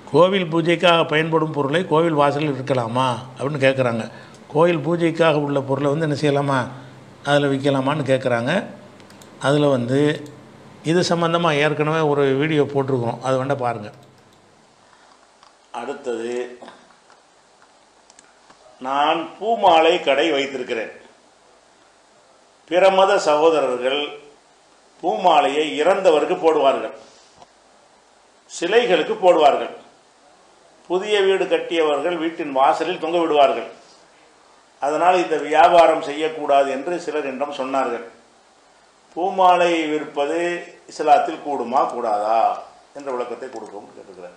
கோவில் பூஜைக்காக பயன்படும் பொருளை கோவில் வாசலில் இருக்கலாமா அப்படின்னு கேட்குறாங்க கோவில் பூஜைக்காக உள்ள பொருளை வந்து என்ன செய்யலாமா அதில் விற்கலாமான்னு கேட்குறாங்க அதில் வந்து இது சம்மந்தமாக ஏற்கனவே ஒரு வீடியோ போட்டிருக்கிறோம் அது வேண்டாம் பாருங்கள் அடுத்தது நான் பூமாலை கடை வைத்திருக்கிறேன் பிற மத சகோதரர்கள் பூமாலையை இறந்தவருக்கு போடுவார்கள் சிலைகளுக்கு போடுவார்கள் புதிய வீடு கட்டியவர்கள் வீட்டின் வாசலில் தொங்க விடுவார்கள் அதனால் இந்த வியாபாரம் செய்யக்கூடாது என்று சிலர் என்னிடம் சொன்னார்கள் பூமாலை விற்பது இஸ்லாத்தில் கூடுமா கூடாதா என்ற விளக்கத்தை கொடுக்கவும் கேட்டுக்கிறேன்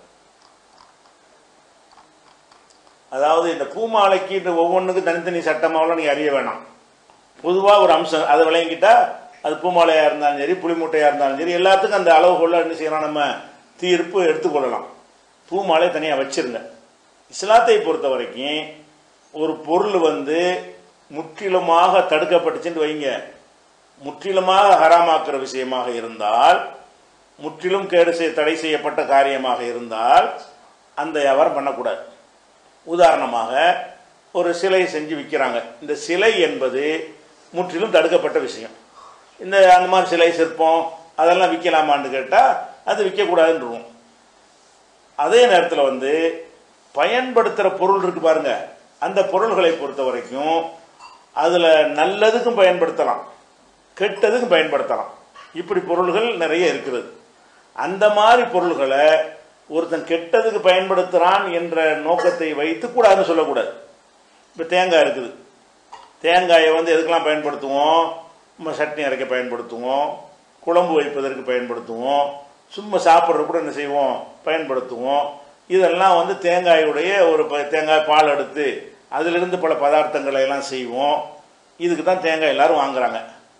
அதாவது இந்த பூமாலைக்கு இந்த ஒவ்வொன்றுக்கும் தனித்தனி சட்டமாவெல்லாம் நீங்கள் அறிய வேணாம் பொதுவாக ஒரு அம்சம் அதை விளங்கிட்டா அது பூமாலையாக இருந்தாலும் சரி புளிமூட்டையாக இருந்தாலும் சரி எல்லாத்துக்கும் அந்த அளவுகோல என்ன செய்யலாம் நம்ம தீர்ப்பு எடுத்துக்கொள்ளலாம் பூமாலை தனியாக வச்சிருங்க இஸ்லாத்தை பொறுத்த வரைக்கும் ஒரு பொருள் வந்து முற்றிலுமாக தடுக்கப்பட்டுச்சுன்னு வைங்க முற்றிலுமாக ஹராமாக்குற விஷயமாக இருந்தால் முற்றிலும் கேடு செய்ய தடை செய்யப்பட்ட காரியமாக இருந்தால் அந்த வியாபாரம் பண்ணக்கூடாது உதாரணமாக ஒரு சிலை செஞ்சு விற்கிறாங்க இந்த சிலை என்பது முற்றிலும் தடுக்கப்பட்ட விஷயம் இந்த அந்த மாதிரி சிலை சிற்பம் அதெல்லாம் விற்கலாமான்னு கேட்டால் அது விற்கக்கூடாதுன்றோம் அதே நேரத்தில் வந்து பயன்படுத்துகிற பொருள் இருக்கு பாருங்க அந்த பொருள்களை பொறுத்த வரைக்கும் அதில் நல்லதுக்கும் பயன்படுத்தலாம் கெட்டதுக்கும் பயன்படுத்தலாம் இப்படி பொருள்கள் நிறைய இருக்கிறது அந்த மாதிரி பொருள்களை ஒருத்தன் கெட்டதுக்கு பயன்படுத்துகிறான் என்ற நோக்கத்தை வைத்து கூடாதுன்னு சொல்லக்கூடாது இப்போ தேங்காய் இருக்குது தேங்காயை வந்து எதுக்கெல்லாம் பயன்படுத்துவோம் நம்ம சட்னி அரைக்க பயன்படுத்துவோம் குழம்பு வைப்பதற்கு பயன்படுத்துவோம் சும்மா சாப்பிட்றது கூட என்ன செய்வோம் பயன்படுத்துவோம் இதெல்லாம் வந்து தேங்காயுடைய ஒரு ப- தேங்காய் பால் எடுத்து அதிலிருந்து பல பதார்த்தங்களை எல்லாம் செய்வோம் இதுக்கு தான் தேங்காய் எல்லாரும் வாங்குறாங்க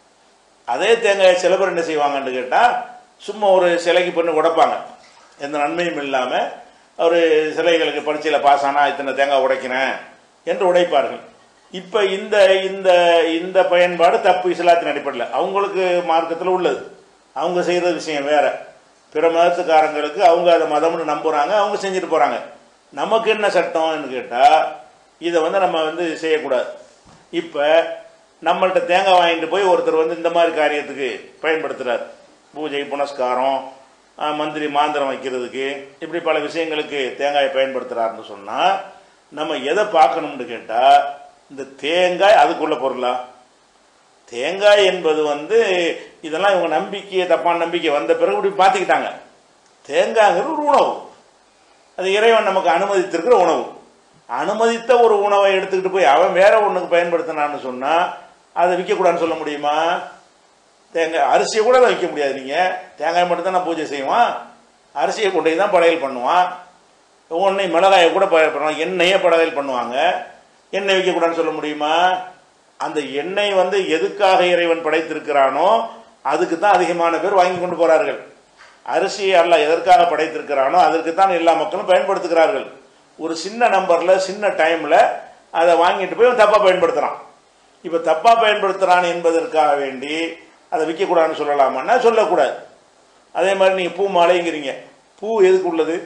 அதே தேங்காயை சில பேர் என்ன செய்வாங்கன்னு கேட்டால் சும்மா ஒரு சிலைக்கு பண்ணி உடைப்பாங்க எந்த நன்மையும் இல்லாமல் ஒரு சிலைகளுக்கு பரீட்சையில் பாஸ் ஆனால் இத்தனை தேங்காய் உடைக்கிறேன் என்று உடைப்பார்கள் இப்போ இந்த இந்த இந்த பயன்பாடு தப்பு இஸ்லாத்தின் அடிப்படையில் அவங்களுக்கு மார்க்கத்தில் உள்ளது அவங்க செய்கிற விஷயம் வேற பிற மதத்துக்காரங்களுக்கு அவங்க அதை மதம்னு நம்புகிறாங்க அவங்க செஞ்சுட்டு போகிறாங்க நமக்கு என்ன சட்டம்னு கேட்டால் இதை வந்து நம்ம வந்து செய்யக்கூடாது இப்போ நம்மள்ட்ட தேங்காய் வாங்கிட்டு போய் ஒருத்தர் வந்து இந்த மாதிரி காரியத்துக்கு பயன்படுத்துகிறார் பூஜை புனஸ்காரம் ஆஹ், மந்திரி மாந்திரம் வைக்கிறதுக்கு இப்படி பல விஷயங்களுக்கு தேங்காயை பயன்படுத்துகிறாருன்னு சொன்னால் நம்ம எதை பார்க்கணும்னு கேட்டால் இந்த தேங்காய் அதுக்குள்ள பொருளா தேங்காய் என்பது வந்து இதெல்லாம் இவங்க நம்பிக்கை தப்பான நம்பிக்கை வந்த பிறகு இப்படி பார்த்துக்கிட்டாங்க தேங்காய்ங்கிறது ஒரு உணவு அது இறைவன் நமக்கு அனுமதித்திருக்கிற உணவு அனுமதித்த ஒரு உணவை எடுத்துக்கிட்டு போய் அவன் வேற ஒன்றுக்கு பயன்படுத்தினான்னு சொன்னால் அதை விற்கக்கூடாதுன்னு சொல்ல முடியுமா தேங்காய் அரிசியை கூட அதை விற்க முடியாது நீங்கள் தேங்காய் மட்டும் தான் நான் பூஜை செய்வான் அரிசியை கொண்டு போய் தான் படையல் பண்ணுவான் ஒன்றை மிளகாயை கூட ப- பண்ணுவாங்க எண்ணெயே படையல் பண்ணுவாங்க எண்ணெய் விற்கக்கூடாதுன்னு சொல்ல முடியுமா அந்த எண்ணெய் வந்து எதுக்காக இறைவன் படைத்திருக்கிறானோ அதுக்கு தான் அதிகமான பேர் வாங்கி கொண்டு போகிறார்கள் அரிசி அல்ல எதற்காக படைத்திருக்கிறானோ அதற்கு தான் எல்லா மக்களும் பயன்படுத்துகிறார்கள் ஒரு சின்ன நம்பரில் சின்ன டைமில் அதை வாங்கிட்டு போய் தப்பாக பயன்படுத்துகிறான் இப்போ தப்பாக பயன்படுத்துகிறான் என்பதற்காக வேண்டி அதை விற்கக்கூடாதுன்னு சொல்லலாமான்னா சொல்லக்கூடாது அதே மாதிரி நீங்கள் பூ மாலைங்கிறீங்க பூ எதுக்கு உள்ளது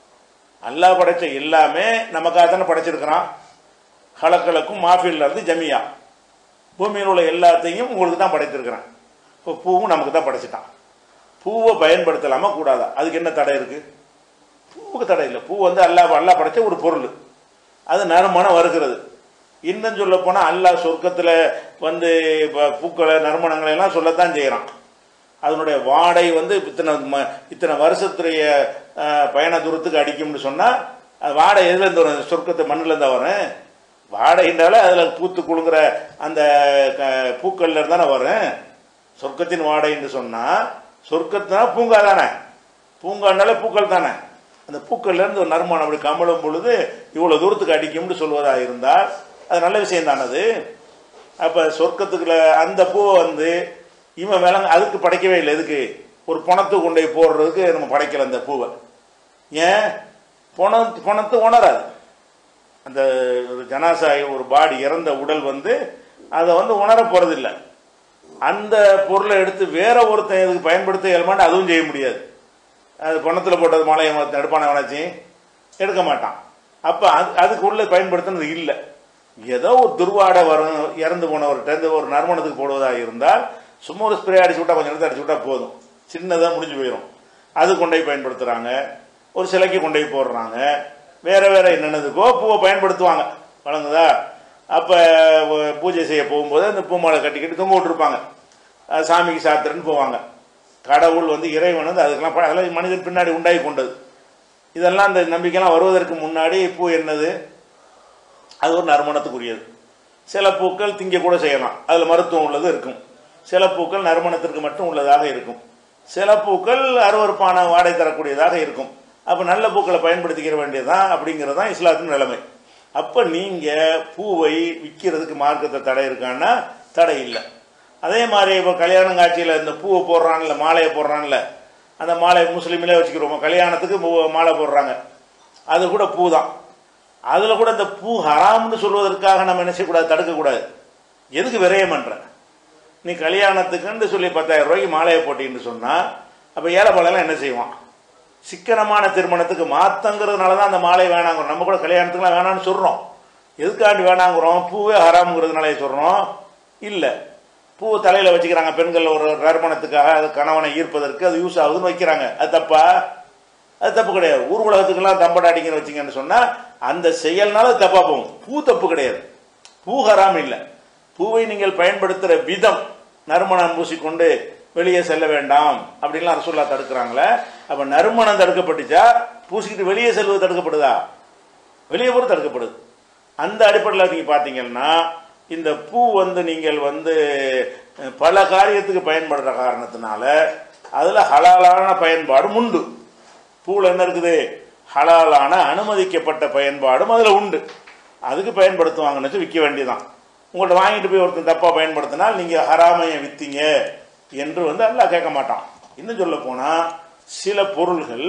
அல்லாஹ் படைச்ச எல்லாமே நமக்காக தானே படைச்சிருக்கிறான் ஹலக்கலக்கும் மாஃபியில் இருந்து ஜமியா பூமியில் உள்ள எல்லாத்தையும் உங்களுக்கு தான் படைத்திருக்கிறான் இப்போ பூவும் நமக்கு தான் படைச்சிட்டான் பூவை பயன்படுத்தலாமா கூடாதா அதுக்கு என்ன தடை இருக்குது பூவுக்கு தடை இல்லை பூ வந்து அல்லாஹ் அல்லாஹ் படைச்ச ஒரு பொருள் அது நறுமணம் வருகிறது இன்னும் சொல்ல போனால் அல்லாஹ் சொர்க்கத்தில் வந்து இப்போ பூக்களை நறுமணங்களை எல்லாம் சொல்லத்தான் செய்கிறான் அதனுடைய வாடை வந்து இத்தனை ம- இத்தனை வருஷத்துடைய அஹ், பயண தூரத்துக்கு அடிக்கும்னு சொன்னால் அது வாடை எதுலேருந்து வரும் சொர்க்கத்து மண்ணில் தான் வரும் வாடைன்றால அதில் பூத்து குலுங்குற அந்த க- பூக்கள்ல இருந்து தானே வரும் சொர்க்கத்தின் வாடைன்னு சொன்னால் சொர்க்கத்தினா பூங்கா தானே பூங்கானாலே பூக்கள் தானே அந்த பூக்கள்ல இருந்து ஒரு நறுமணம் அப்படி கமழும் பொழுது இவ்வளோ தூரத்துக்கு அடிக்கும்னு சொல்வதாக இருந்தால் அது நல்ல விஷயம் தானது அப்போ சொர்க்கத்துக்குள்ள அந்த பூவை வந்து இவன் விலங்கு அதுக்கு படைக்கவே இல்லை எதுக்கு ஒரு பணத்தை கொண்டு போய் போடுறதுக்கு நம்ம படைக்கல அந்த பூவை ஏன் பணம் பணத்தை உணராது அந்த ஒரு ஜனாசாய் ஒரு பாடி இறந்த உடல் வந்து அதை வந்து உணர போகிறதில்ல அந்த பொருளை எடுத்து வேற ஒருத்தன் இதுக்கு பயன்படுத்த இயல்பாண்டு அதுவும் செய்ய முடியாது அது பணத்தில் போட்டது மாலை எடுப்பான வேணாச்சு எடுக்க மாட்டான் அப்போ அது அதுக்குள்ளே பயன்படுத்துனது இல்லை ஏதோ ஒரு துர்வாடை வரும் இறந்து போனவர்கிட்ட இருந்து ஒரு நறுமணத்துக்கு போடுவதாக இருந்தால் சும்மா ஒரு ஸ்ப்ரே அடிச்சு விட்டா கொஞ்சம் நேரத்தை அடிச்சு விட்டா போதும் சின்னதாக முடிஞ்சு போயிடும் அது கொண்டு போய் பயன்படுத்துகிறாங்க ஒரு சிலைக்கு கொண்டு போய் போடுறாங்க வேற வேற என்னென்னதுக்கோ பூவை பயன்படுத்துவாங்க வழங்குதா அப்போ பூஜை செய்ய போகும்போது அந்த பூமாலை கட்டிக்கிட்டு தொங்க விட்டுருப்பாங்க அது சாமிக்கு சாத்திரன்னு போவாங்க கடவுள் வந்து இறைவன் வந்து அதுக்கெல்லாம் ப- அதெல்லாம் மனிதன் பின்னாடி உண்டாகி கொண்டது இதெல்லாம் அந்த நம்பிக்கைலாம் வருவதற்கு முன்னாடி பூ என்னது அது ஒரு நறுமணத்துக்குரியது சில பூக்கள் திங்க கூட செய்யலாம் அதில் மருத்துவம் உள்ளது இருக்கும் சில பூக்கள் நறுமணத்திற்கு மட்டும் உள்ளதாக இருக்கும் சில பூக்கள் அருவருப்பான வாடை தரக்கூடியதாக இருக்கும் அப்போ நல்ல பூக்களை பயன்படுத்திக்கிற வேண்டியதுதான் அப்படிங்கிறது தான் இஸ்லாத்தின் நிலைமை அப்போ நீங்கள் பூவை விற்கிறதுக்கு மார்க்கத்தை தடை இருக்கான்னா தடை இல்லை அதே மாதிரி இப்போ கல்யாணம் காட்சியில் இந்த பூவை போடுறான்ல மாலையை போடுறான்ல அந்த மாலை முஸ்லீமிலே வச்சுக்கிறோம் கல்யாணத்துக்கு பூ- மாலை போடுறாங்க அது கூட பூ தான் அதில் கூட இந்த பூ ஹராம்னு சொல்வதற்காக நம்ம என்ன செய்யக்கூடாது தடுக்கக்கூடாது எதுக்கு விரயம் பண்ற நீ கல்யாணத்துக்குன்னு சொல்லி பத்தாயிரம் ரூபாய்க்கு மாலையை போட்டின்னு சொன்னால் அப்போ ஏழைப்பாளையெல்லாம் என்ன செய்வான் சிக்கனமான திருமணத்துக்கு மாத்தங்கிறதுனால தான் அந்த மாலை வேணாங்கிறோம் நம்ம கூட கல்யாணத்துக்குலாம் வேணாம்னு சொல்கிறோம் எதுக்காண்டி வேணாங்கிறோம் பூவே ஹராம்ங்கிறதுனாலே சொல்கிறோம் இல்லை பூவை தலையில் வச்சுக்கிறாங்க பெண்கள் ஒரு நறுமணத்துக்காக அது கணவனை ஈர்ப்பதற்கு அது யூஸ் ஆகுதுன்னு வைக்கிறாங்க அது தப்பா அது தப்பு கிடையாது ஊர் உலகத்துக்கெல்லாம் தம்பட அடிக்கிற வச்சிங்கன்னு சொன்னால் அந்த செயல்னால அது தப்பா போகும் பூ தப்பு கிடையாது பூ ஹராம் இல்லை பூவை நீங்கள் பயன்படுத்துகிற விதம் நறுமணம் பூசிக்கொண்டு வெளியே செல்ல வேண்டாம் அப்படின்லாம் ரசூல்லா தடுக்கிறாங்களே அப்போ நறுமணம் தடுக்கப்பட்டுச்சா பூசிக்கிட்டு வெளியே செல்வது தடுக்கப்படுதா வெளியே போகிறது தடுக்கப்படுது அந்த அடிப்படையில் நீங்கள் பார்த்தீங்கன்னா இந்த பூ வந்து நீங்கள் வந்து அஹ், பல காரியத்துக்கு பயன்படுற காரணத்தினால அதில் ஹலாலான பயன்பாடும் உண்டு பூவில் என்ன இருக்குது ஹலாலான அனுமதிக்கப்பட்ட பயன்பாடும் அதில் உண்டு அதுக்கு பயன்படுத்துவாங்கன்னு வச்சு விற்க வேண்டியதான் உங்கள்ட்ட வாங்கிட்டு போய் ஒருத்தன் தப்பாக பயன்படுத்தினால் நீங்கள் ஹராமையை விற்றீங்க என்று வந்து அல்லாஹ் கேட்க மாட்டான் இன்னும் சொல்ல போனால் சில பொருள்கள்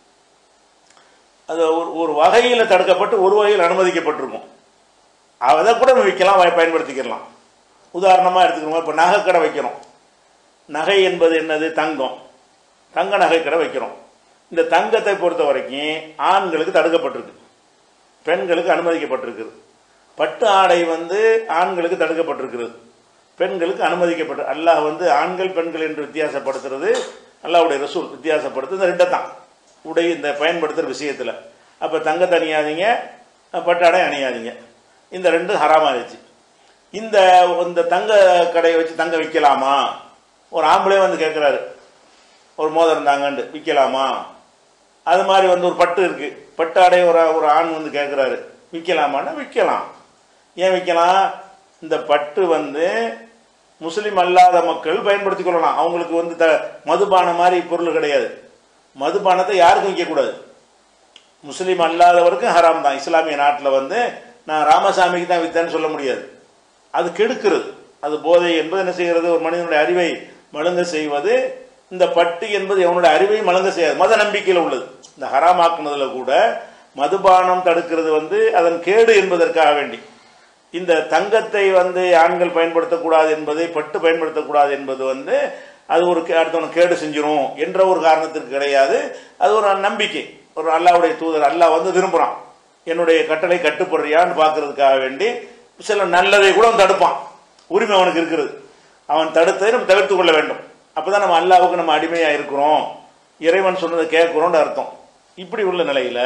அது ஒரு ஒரு வகையில் தடுக்கப்பட்டு ஒரு வகையில் அனுமதிக்கப்பட்டிருக்கும் அதை கூட நம்ம விற்கலாம் வாய் பயன்படுத்திக்கலாம் உதாரணமாக எடுத்துக்கிறோம் இப்போ நகைக்கடை வைக்கிறோம் நகை என்பது என்னது தங்கம் தங்க நகைக்கடை வைக்கிறோம் இந்த தங்கத்தை பொறுத்த வரைக்கும் ஆண்களுக்கு தடுக்கப்பட்டிருக்கு பெண்களுக்கு அனுமதிக்கப்பட்டிருக்குது பட்டு ஆடை வந்து ஆண்களுக்கு தடுக்கப்பட்டிருக்கிறது பெண்களுக்கு அனுமதிக்கப்பட்டு அல்லாஹ் வந்து ஆண்கள் பெண்கள் என்று வித்தியாசப்படுத்துறது அல்லாஹ்வுடைய ரசூல் வித்தியாசப்படுத்துறது இந்த ரெண்டை தான் உடை இந்த பயன்படுத்துகிற விஷயத்தில் அப்போ தங்கத்தை அணியாதீங்க பட்டாடை அணியாதீங்க இந்த ரெண்டு ஹராமாகிடுச்சு இந்த இந்த தங்க கடையை வச்சு தங்க விற்கலாமா ஒரு ஆம்பளே வந்து கேட்குறாரு ஒரு மோதிரம் தாங்கண்டு விற்கலாமா அது மாதிரி வந்து ஒரு பட்டு இருக்குது பட்டு ஆடை ஒரு ஒரு ஆண் வந்து கேட்குறாரு விற்கலாமான்னா விற்கலாம் ஏன் விற்கலாம் இந்த பட்டு வந்து முஸ்லீம் அல்லாத மக்கள் பயன்படுத்திக் கொள்ளலாம் அவங்களுக்கு வந்து த மதுபானம் மாதிரி பொருள் கிடையாது மதுபானத்தை யாருக்கும் விற்கக்கூடாது முஸ்லீம் அல்லாதவருக்கும் ஹராம் தான் இஸ்லாமிய நாட்டில் வந்து நான் ராமசாமிக்கு தான் வித்தேன்னு சொல்ல முடியாது அது கெடுக்கிறது அது போதை என்பது என்ன செய்கிறது ஒரு மனிதனுடைய அறிவை மழுங்க செய்வது இந்த பட்டு என்பது அவனுடைய அறிவை மழுங்க செய்யாது மத நம்பிக்கையில் உள்ளது இந்த ஹராமாக்குனதுல கூட மதுபானம் தடுக்கிறது வந்து அதன் கேடு என்பதற்காக வேண்டி இந்த தங்கத்தை வந்து ஆண்கள் பயன்படுத்தக்கூடாது என்பதை பட்டு பயன்படுத்தக்கூடாது என்பது வந்து அது ஒரு கே- அடுத்தவனுக்கு கேடு செஞ்சிரும் என்ற ஒரு காரணத்திற்கு கிடையாது அது ஒரு நம்பிக்கை ஒரு அல்லாவுடைய தூதர் அல்லாஹ் வந்து விரும்புகிறான் என்னுடைய கட்டளை கட்டுப்படுறியான்னு பார்க்கறதுக்காக வேண்டி சில நல்லதை கூட அவன் தடுப்பான் உரிமை அவனுக்கு இருக்கிறது அவன் தடுத்ததை நம்ம தவிர்த்து கொள்ள வேண்டும் அப்பதான் நம்ம அல்லாவுக்கு நம்ம அடிமையாக இருக்கிறோம் இறைவன் சொன்னதை கேட்குறோம்னு அர்த்தம் இப்படி உள்ள நிலையில்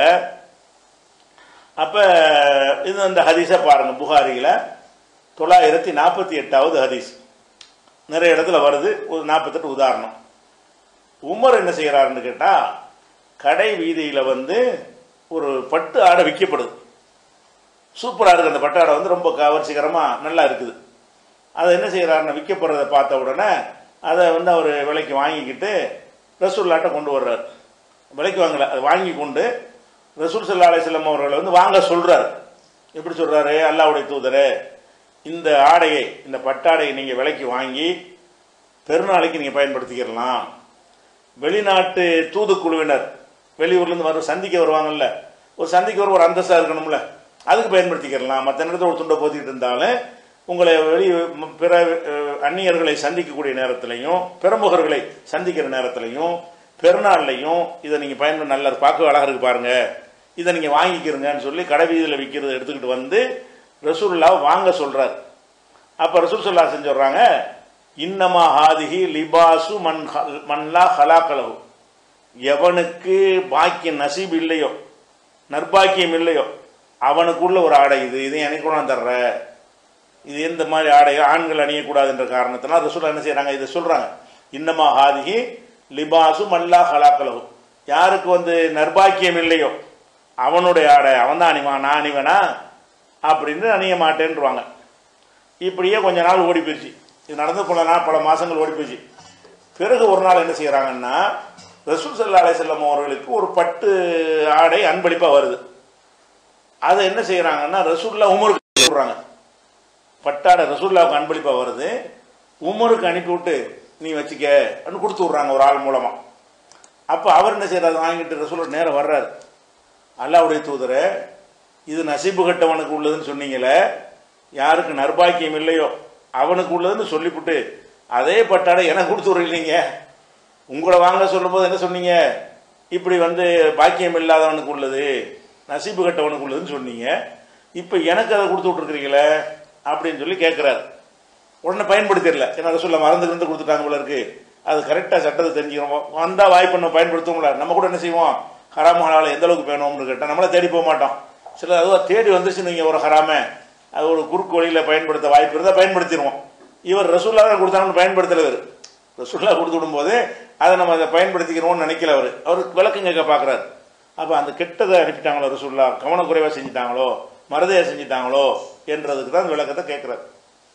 அப்போ இது அந்த ஹதீஸை பாருங்கள் புகாரியில் தொள்ளாயிரத்தி நாற்பத்தி எட்டாவது ஹதீஸ் நிறைய இடத்துல வருது ஒரு நாற்பத்தெட்டு உதாரணம் உமர் என்ன செய்கிறாருன்னு கேட்டால் கடை வீதியில் வந்து ஒரு பட்டு ஆடை விற்கப்படுது சூப்பராக இருக்குது அந்த பட்டு ஆடை வந்து ரொம்ப கவர்ச்சிகரமாக நல்லா இருக்குது அதை என்ன செய்கிறாருன்னு விற்கப்படுறதை பார்த்த உடனே அதை வந்து அவர் விலைக்கு வாங்கிக்கிட்டு ரசூல்லாட்ட கொண்டு வர்றாரு விலைக்கு வாங்கல அதை வாங்கி கொண்டு ரசூல் சல்லா அலிஸ்லாம் அவர்களை வந்து வாங்க சொல்றாரு எப்படி சொல்றாரு அல்லாவுடைய தூதரே இந்த ஆடையை இந்த பட்டாடையை நீங்கள் விலைக்கு வாங்கி பெருநாளைக்கு நீங்கள் பயன்படுத்திக்கிறலாம் வெளிநாட்டு தூதுக்குழுவினர் வெளியூர்லேருந்து வர சந்திக்க வருவாங்கல்ல ஒரு சந்திக்க வர ஒரு அந்தஸ்தாக இருக்கணும்ல அதுக்கு பயன்படுத்திக்கிறலாம் மற்ற நேரத்தில் ஒரு துண்டை போத்திட்டு இருந்தாலும் உங்களை வெளி ம- பிற அஹ், அந்நியர்களை சந்திக்கக்கூடிய நேரத்திலையும் பிரமுகர்களை சந்திக்கிற நேரத்திலையும் பெருநாள்லையும் இதை நீங்கள் பயன்பட நல்லா இருக்கு, பார்க்க அழகா இருக்கு பாருங்க இதை நீங்கள் வாங்கிக்கிறங்கன்னு சொல்லி கடை வீதியில் விற்கிறத எடுத்துக்கிட்டு வந்து ரசூலுல்லாவை வாங்க சொல்கிறார் அப்போ ரசூல் சொல்லா செஞ்சுடுறாங்க இன்னமா ஹாதிஹி லிபாசு மன் ஹல்- மன்லா ஹலாக்கலகு எவனுக்கு பாக்கியம் நசீப் இல்லையோ நற்பாக்கியம் இல்லையோ அவனுக்குள்ள ஒரு ஆடை இது இது எனக்கு கூட தர்ற இது இந்த மாதிரி ஆடை ஆண்கள் அணியக்கூடாதுன்ற காரணத்தினால் ரசூல் என்ன செய்கிறாங்க இதை சொல்கிறாங்க இன்னமா ஹாதிஹி லிபாசு மல்லா ஹலாக்கலகு யாருக்கு வந்து நற்பாக்கியம் இல்லையோ அவனுடைய ஆடை அவன் தான் அணிவான் நான் அணிவனா அப்படின்னு அணிய மாட்டேன்ருவாங்க இப்படியே கொஞ்ச நாள் ஓடி போயிடுச்சு இது நடந்து போன நாள் பல மாதங்கள் ஓடி போயிடுச்சு பிறகு ஒரு நாள் என்ன செய்கிறாங்கன்னா ரசூல் சல்லா அலைஹிஸ்ஸலாம் அவர்களுக்கு ஒரு பட்டு ஆடை அன்பளிப்பாக வருது அதை என்ன செய்கிறாங்கன்னா ரசூல்லா உமருக்கு சொல்கிறாங்க பட்டாடை ரசூல்லாவுக்கு அன்பளிப்பாக வருது உமருக்கு அனுப்பிவிட்டு நீ வச்சுக்க அப்படின்னு கொடுத்து விட்றாங்க ஒரு ஆள் மூலமாக அப்போ அவர் என்ன செய்கிறாரு வாங்கிட்டு ரசூல் நேரம் வர்றாரு அல்லாவுடைய தூதரை இது நசீபு கட்டவனுக்கு உள்ளதுன்னு சொன்னீங்களே யாருக்கு நற்பாக்கியம் இல்லையோ அவனுக்கு உள்ளதுன்னு சொல்லிவிட்டு அதே பட்டாடை எனக்கு கொடுத்து விடுறீங்க உங்களை வாங்க சொல்லும்போது என்ன சொன்னீங்க இப்படி வந்து பாக்கியம் இல்லாதவனுக்கு உள்ளது நசீபு கட்டவனுக்கு உள்ளதுன்னு சொன்னீங்க இப்போ எனக்கு அதை கொடுத்து விட்ருக்கிறீங்களே அப்படின்னு சொல்லி கேட்குறாரு உடனே பயன்படுத்திடல ஏன்னா சொல்ல மறந்து இருந்து கொடுத்துட்டாங்க போல இருக்கு அது கரெக்டாக சட்டத்தை தெரிஞ்சுக்கிறோம் வந்தால் வாய்ப்பு நம்ம பயன்படுத்துவோம்ல நம்ம கூட என்ன செய்வோம் ஹராம் ஹலால் எந்த அளவுக்கு வேணும்னு கேட்டால் நம்மளே தேடி போக மாட்டோம் சில அதுவாக தேடி வந்துச்சு நீங்கள் ஒரு ஹராமை அது ஒரு குறுக்கு வழியில் பயன்படுத்த வாய்ப்பு இருந்தால் பயன்படுத்திடுவோம் இவர் ரசூல்லா தான் கொடுத்தாங்கன்னு பயன்படுத்தல இவர் ரசூல்லா கொடுத்து விடும்போது அதை நம்ம அதை பயன்படுத்திக்கிறோம்னு நினைக்கல அவர் அவருக்கு விளக்கம் கேட்க பார்க்குறாரு அப்போ அந்த கெட்டதை அனுப்பிட்டாங்களோ ரசூல்லா கவனக்குறைவாக செஞ்சுட்டாங்களோ மறதையாக செஞ்சுட்டாங்களோ என்றதுக்கு தான் அந்த விளக்கத்தை கேட்குறாரு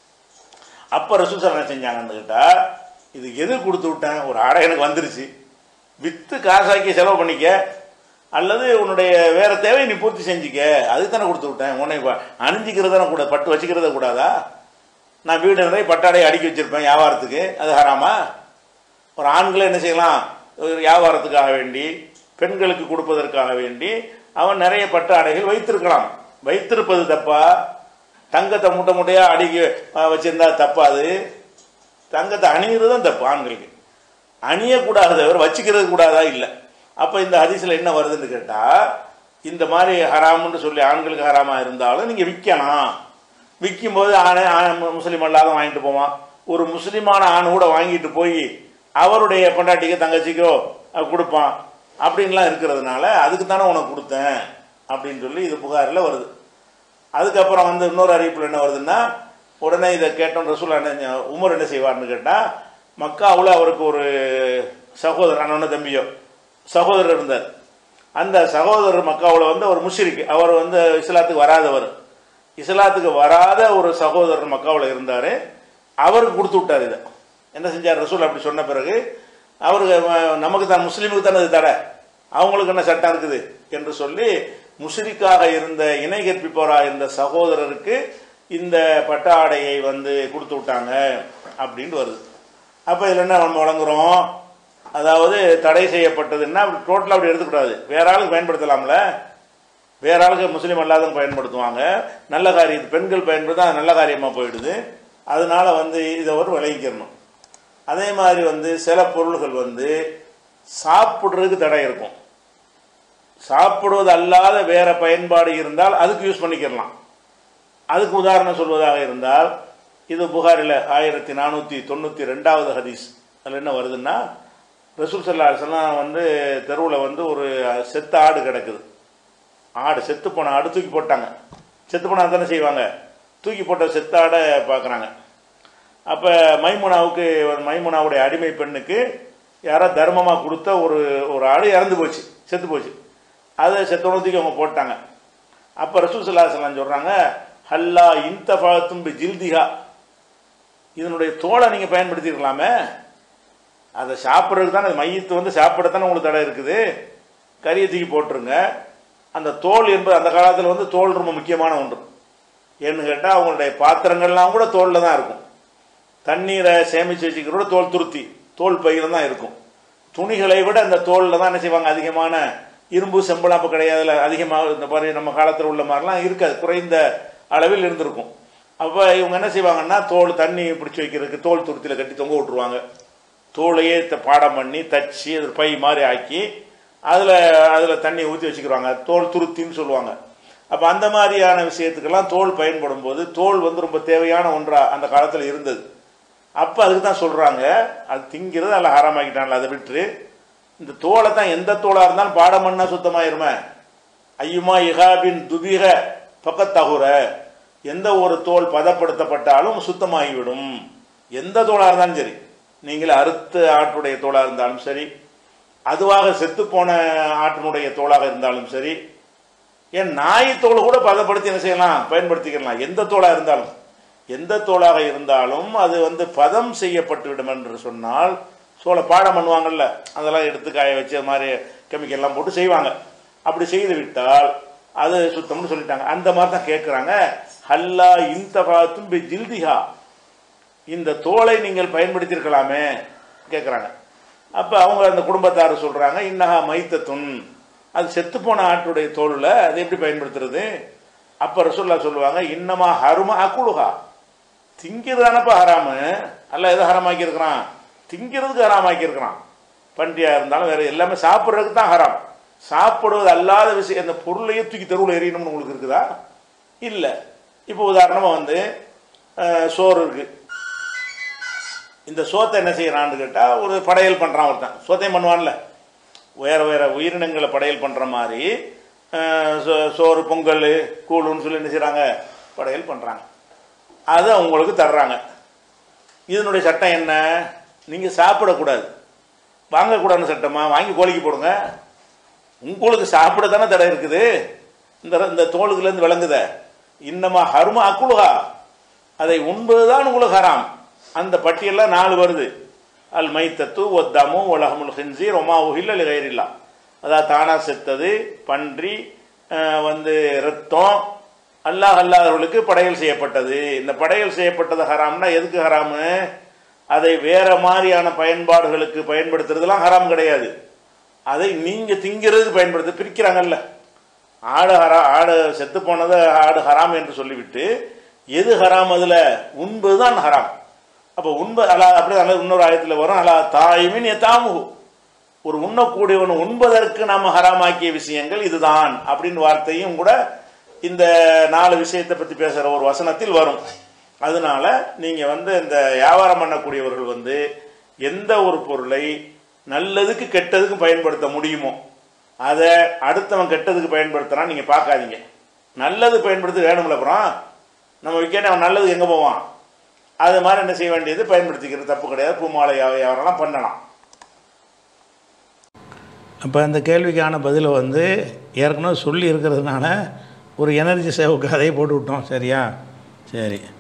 அப்போ ரசூல் சார் என்ன செஞ்சாங்கன்னு கேட்டால் இது எது கொடுத்து விட்டேன் ஒரு ஆடை எனக்கு வந்துருச்சு விற்று காசாக்கி செலவு பண்ணிக்க அல்லது உன்னுடைய வேற தேவையை நீ பூர்த்தி செஞ்சுக்க அதுக்கு தானே கொடுத்து விட்டேன் உன்னை இப்ப அணிஞ்சிக்கிறது தானே கூட பட்டு வச்சுக்கிறத கூடாதா நான் வீடு நிறைய பட்டாடையை அடுக்கி வச்சிருப்பேன் வியாபாரத்துக்கு அது ஹராமா ஒரு ஆண்களை என்ன செய்யலாம் ஒரு வியாபாரத்துக்காக வேண்டி பெண்களுக்கு கொடுப்பதற்காக வேண்டி அவன் நிறைய பட்டு ஆடைகள் வைத்திருக்கலாம் வைத்திருப்பது தப்பா தங்கத்தை மூட்டை மூட்டையா அடுக்கி அஹ், வச்சிருந்தா தப்பா அது தங்கத்தை அணிகிறது தான் தப்பு ஆண்களுக்கு அணியக்கூடாது தவிர வச்சுக்கிறது கூடாதா இல்லை அப்போ இந்த ஹதீஸில் என்ன வருதுன்னு கேட்டால் இந்த மாதிரி ஹராம்னு சொல்லி ஆண்களுக்கு ஹராமாக இருந்தாலும் நீங்கள் விற்கலாம் விற்கும்போது ஆணை ஆண் முஸ்லீம் அல்லாத வாங்கிட்டு போவான் ஒரு முஸ்லீமான ஆண் கூட வாங்கிட்டு போய் அவருடைய பொண்டாட்டிக்கோ தங்கச்சிக்கோ அஹ், கொடுப்பான் அப்படின்லாம் இருக்கிறதுனால அதுக்கு தானே உனக்கு கொடுத்தேன் அப்படின்னு சொல்லி இது புகாரில் வருது அதுக்கப்புறம் வந்து இன்னொரு அறிவிப்பில் என்ன வருதுன்னா உடனே இதை கேட்டோம் ரசூல் என்ன உமர் என்ன செய்வார்னு கேட்டால் மக்காவில் அவருக்கு ஒரு சகோதரர் அண்ணனோ தம்பியோ சகோதரர் இருந்தார் அந்த சகோதரர் மக்காவில் வந்து ஒரு முஷ்ரிக் அவர் வந்து இஸ்லாத்துக்கு வராதவர் இஸ்லாத்துக்கு வராத ஒரு சகோதரர் மக்காவில் இருந்தார் அவருக்கு கொடுத்து விட்டார் இதை என்ன செஞ்சார் ரசூல் அப்படி சொன்ன பிறகு அவருக்கு அஹ், நமக்கு தான் முஸ்லீமுக்கு தானே இது தடை அவங்களுக்கு என்ன சட்டம் இருக்குது என்று சொல்லி முஷ்ரிக்காக இருந்த இணை கற்பிப்பவராக இருந்த சகோதரருக்கு இந்த பட்ட ஆடையை வந்து கொடுத்து விட்டாங்க அப்படின்ட்டு வருது அப்போ இதில் என்ன நம்ம வழங்குறோம் அதாவது தடை செய்யப்பட்டதுன்னா அப்படி டோட்டலாக அப்படி எடுத்துக்கூடாது வேற ஆளுக்கு பயன்படுத்தலாம்ல வேற ஆளுக்கு முஸ்லீம் அல்லாதவங்க பயன்படுத்துவாங்க நல்ல காரியம் பெண்கள் பயன்படுத்தா அது நல்ல காரியமாக போயிடுது அதனால வந்து இதை ஒரு விளைவிக்கிறணும் அதே மாதிரி வந்து சில பொருள்கள் வந்து சாப்பிட்றதுக்கு தடை இருக்கும் சாப்பிடுவது அல்லாத வேற பயன்பாடு இருந்தால் அதுக்கு யூஸ் பண்ணிக்கிறலாம் அதுக்கு உதாரணம் சொல்வதாக இருந்தால் இது புகாரில் ஆயிரத்தி நானூற்றி தொண்ணூற்றி ரெண்டாவது ஹதீஸ் அதில் என்ன வருதுன்னா ரசூல் சல்லா அலிஸ்லாம் வந்து தெருவில் வந்து ஒரு செத்த ஆடு கிடக்குது ஆடு செத்து போன ஆடு தூக்கி போட்டாங்க செத்து போனால் தானே செய்வாங்க தூக்கி போட்ட செத்த ஆடை பார்க்குறாங்க அப்போ மைமுனாவுக்கு மைமுனாவுடைய அடிமை பெண்ணுக்கு யாரோ தர்மமாக கொடுத்த ஒரு ஒரு ஆடு இறந்து போச்சு செத்து போச்சு அதை செத்தோன்னு தூக்கி அவங்க போட்டாங்க அப்போ ரசூல் சல்லா சலாம் சொல்கிறாங்க ஹல்லா இன்தஃபாத்தும் பி ஜில்திஹா இதனுடைய தோலை நீங்கள் பயன்படுத்திருக்கலாமே அதை சாப்பிட்றதுக்கு தானே மையத்து வந்து சாப்பிட தானே உங்களுக்கு தடை இருக்குது கறியை தூக்கி போட்டுருங்க அந்த தோல் என்பது அந்த காலத்தில் வந்து தோல் ரொம்ப முக்கியமான ஒன்று ஏன்னு கேட்டால் அவங்களுடைய பாத்திரங்கள்லாம் கூட தோலில் தான் இருக்கும் தண்ணீரை சேமித்து வச்சுக்கிறோட தோல் துருத்தி தோல் பையில் தான் இருக்கும் துணிகளை விட அந்த தோலில் தான் என்ன செய்வாங்க அதிகமான இரும்பு செம்பலாம் இப்போ கிடையாதுல அதிகமாக இந்த மாதிரி நம்ம காலத்தில் உள்ள மாதிரிலாம் இருக்காது குறைந்த அளவில் இருந்திருக்கும் அப்போ இவங்க என்ன செய்வாங்கன்னா தோல் தண்ணி பிடிச்சி வைக்கிறதுக்கு தோல் துருத்தியில் கட்டி தொங்க விட்டுருவாங்க தோலையே த- பாடம் பண்ணி தச்சு அது பை மாதிரி ஆக்கி அதில் அதில் தண்ணி ஊற்றி வச்சுக்கிறாங்க தோல் துருத்தின்னு சொல்லுவாங்க அப்போ அந்த மாதிரியான விஷயத்துக்கெல்லாம் தோல் பயன்படும் போது தோல் வந்து ரொம்ப தேவையான ஒன்றா அந்த காலத்தில் இருந்தது அப்போ அதுக்கு தான் சொல்கிறாங்க அது திங்கிறது அதில் ஹாரமாக்கிட்டான்ல அதை விட்டு இந்த தோலை தான் எந்த தோலாக இருந்தாலும் பாடம் பண்ணால் சுத்தமாயிருமே ஐயுமா இஹாபின் துபிக பக்கத்தகுர எந்த ஒரு தோல் பதப்படுத்தப்பட்டாலும் சுத்தமாகிவிடும் எந்த தோலாக இருந்தாலும் சரி நீங்கள் அறுத்த ஆட்டுடைய தோலாக இருந்தாலும் சரி அதுவாக செத்துப்போன ஆட்டினுடைய தோலாக இருந்தாலும் சரி ஏன் நாய் தோல் கூட பதப்படுத்தி என்ன செய்யலாம் பயன்படுத்திக்கலாம் எந்த தோலாக இருந்தாலும் எந்த தோலாக இருந்தாலும் அது வந்து பதம் செய்யப்பட்டு விடும் என்று சொன்னால் சோளை பாடம் பண்ணுவாங்கல்ல அதெல்லாம் எடுத்து காய வச்சு அது மாதிரி கெமிக்கல்லாம் போட்டு செய்வாங்க அப்படி செய்து விட்டால் அது சுத்தம்னு சொல்லிட்டாங்க அந்த மாதிரி தான் கேட்குறாங்க ஹல்லா இன்தபாத்தும் பி ஜில்திஹா இந்த தோலை நீங்கள் பயன்படுத்தியிருக்கலாமே கேட்குறாங்க அப்போ அவங்க அந்த குடும்பத்தார் சொல்கிறாங்க இன்னஹா மைத்தத்துன் அது செத்துப்போன ஆட்டுடைய தோலில் அதை எப்படி பயன்படுத்துறது அப்போ ரசூல்லா சொல்லுவாங்க இன்னமா ஹருமா அக்குழுகா திங்கிறது தானப்பா ஹராமு அல்ல எதை ஹராமாக்கியிருக்கிறான் திங்கிறதுக்கு ஹராமாக்கியிருக்கிறான் பன்றியாக இருந்தாலும் வேறு எல்லாமே சாப்பிட்றதுக்கு தான் ஹராம் சாப்பிடுவது அல்லாத விஷயம் அந்த பொருளையே தூக்கி தெருவில் எறியணும்னு உங்களுக்கு இருக்குதா இல்லை இப்போ உதாரணமாக வந்து அஹ், சோறு இருக்குது இந்த சோத்தை என்ன செய்கிறான்னு கேட்டால் ஒரு படையல் பண்ணுறான் ஒருத்தன் சோத்தையும் பண்ணுவான்ல வேறு வேறு உயிரினங்களை படையல் பண்ணுற மாதிரி அஹ், சோ- சோறு பொங்கல் கூழுன்னு சொல்லி என்ன செய்கிறாங்க படையல் பண்ணுறாங்க அதை அவங்களுக்கு தர்றாங்க இதனுடைய சட்டம் என்ன நீங்கள் சாப்பிடக்கூடாது வாங்கக்கூடாதுன்னு சட்டமா வாங்கி கோழிக்கு போடுங்க உங்களுக்கு சாப்பிட தானே தடை இருக்குது இந்த இந்த தோலுக்குலேருந்து விளங்குத இன்னமா ஹருமா அக்குலுகா அதை உண்பதுதான் உங்களுக்கு ஹராம் அந்த பட்டியலில் நாலு வருது அல் மைத்தத்து ஒத்தமு உலகமுல் ஹின்சீர் ஒமா உஹில்ல கைரில்லா அதாவது தானா செத்தது பன்றி அஹ், வந்து ரத்தம் அல்லாஹ் அல்லாதவர்களுக்கு படையல் செய்யப்பட்டது இந்த படையல் செய்யப்பட்டது ஹராம்னா எதுக்கு ஹராமு அதை வேற மாதிரியான பயன்பாடுகளுக்கு பயன்படுத்துறதுலாம் ஹராம் கிடையாது அதை நீங்க திங்கிறதுக்கு பயன்படுத்த பிரிக்கிறாங்கல்ல ஆடு ஹரா ஆடு செத்து போனதை ஆடு ஹராம் என்று சொல்லிவிட்டு எது ஹராம் அதில் உண்பது தான் ஹராம் அப்போ உண்ப அலா அப்படி அல்ல இன்னொரு ஆயத்தில் வரும் அலா தாயுமின் எத்தாமுகு ஒரு உண்ணக்கூடியவன் உண்பதற்கு நாம் ஹராமாக்கிய விஷயங்கள் இதுதான் அப்படின்னு வார்த்தையும் கூட இந்த நாலு விஷயத்தை பற்றி பேசுகிற ஒரு வசனத்தில் வரும் அதனால நீங்கள் வந்து இந்த வியாபாரம் பண்ணக்கூடியவர்கள் வந்து எந்த ஒரு பொருளை நல்லதுக்கு கெட்டதுக்கு பயன்படுத்த முடியுமோ அதை அடுத்தவன் கெட்டதுக்கு பயன்படுத்துறான் நீங்கள் பார்க்காதீங்க நல்லது பயன்படுத்த வேணும்ல அப்புறம் நம்ம விற்கணும் அவன் நல்லது எங்கே போவான் அது மாதிரி என்ன செய்ய வேண்டியது பயன்படுத்திக்கிறது தப்பு கிடையாது பூமாலை வியாபாரம்லாம் பண்ணலாம் அப்போ அந்த கேள்விக்கான பதிலை வந்து ஏற்கனவே சொல்லி இருக்கிறதுனால ஒரு எனர்ஜி சேவுக்கு அதையே போட்டு விட்டோம் சரியா சரி